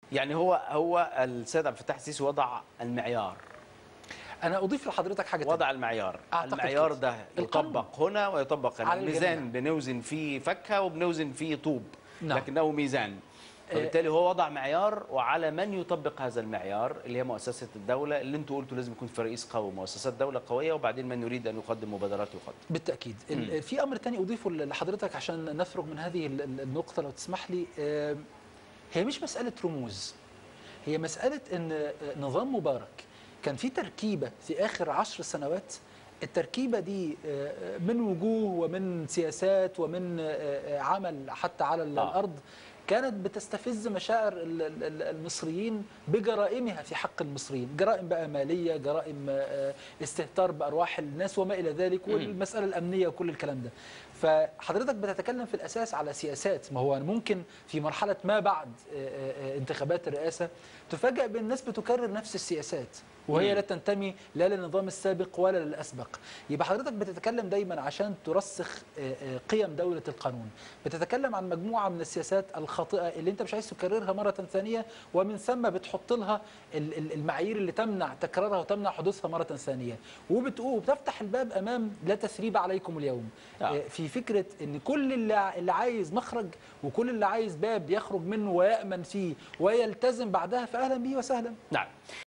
يعني هو هو السيد عبد الفتاح السيسي وضع المعيار انا اضيف لحضرتك حاجه تانية. وضع المعيار أعتقد المعيار كده. ده القانون. يطبق هنا ويطبق هنا على الجميع. الميزان بنوزن فيه فاكهه وبنوزن فيه طوب نعم. لكنه ميزان فبالتالي هو وضع معيار وعلى من يطبق هذا المعيار اللي هي مؤسسه الدوله اللي انتوا قلتوا لازم يكون في رئيس قوي مؤسسات دوله قويه وبعدين من يريد ان يقدم مبادرات يقدم بالتاكيد ال- في امر تاني اضيفه لحضرتك عشان نفرغ من هذه ال- ال- النقطه لو تسمح لي آه، هي مش مساله رموز هي مساله ان آه، نظام مبارك كان في تركيبه في اخر عشر سنوات التركيبه دي آه، من وجوه ومن سياسات ومن آه، آه، عمل حتى على ال- آه. الارض كانت بتستفز مشاعر ال- ال- ال- المصريين بجرائمها في حق المصريين جرائم بقى مالية جرائم آه، استهتار بأرواح الناس وما إلى ذلك والمسألة الأمنية وكل الكلام ده فحضرتك بتتكلم في الأساس على سياسات ما هو ممكن في مرحلة ما بعد آه، آه، انتخابات الرئاسة تفاجأ بأن الناس بتكرر نفس السياسات وهي لا تنتمي لا للنظام السابق ولا للأسبق يبقى حضرتك بتتكلم دايما عشان ترسخ آه، آه، قيم دولة القانون بتتكلم عن مجموعة من السياسات الخاطئة اللي انت مش عايز تكررها مرة ثانية ومن ثم بتحط لها ال- ال- المعايير اللي تمنع تكرارها وتمنع حدوثها مرة ثانية وبتقول بتفتح الباب أمام لا تثريب عليكم اليوم نعم. آه، في فكرة ان كل اللي ع- اللي عايز مخرج وكل اللي عايز باب يخرج منه ويأمن فيه ويلتزم بعدها فأهلا به وسهلا نعم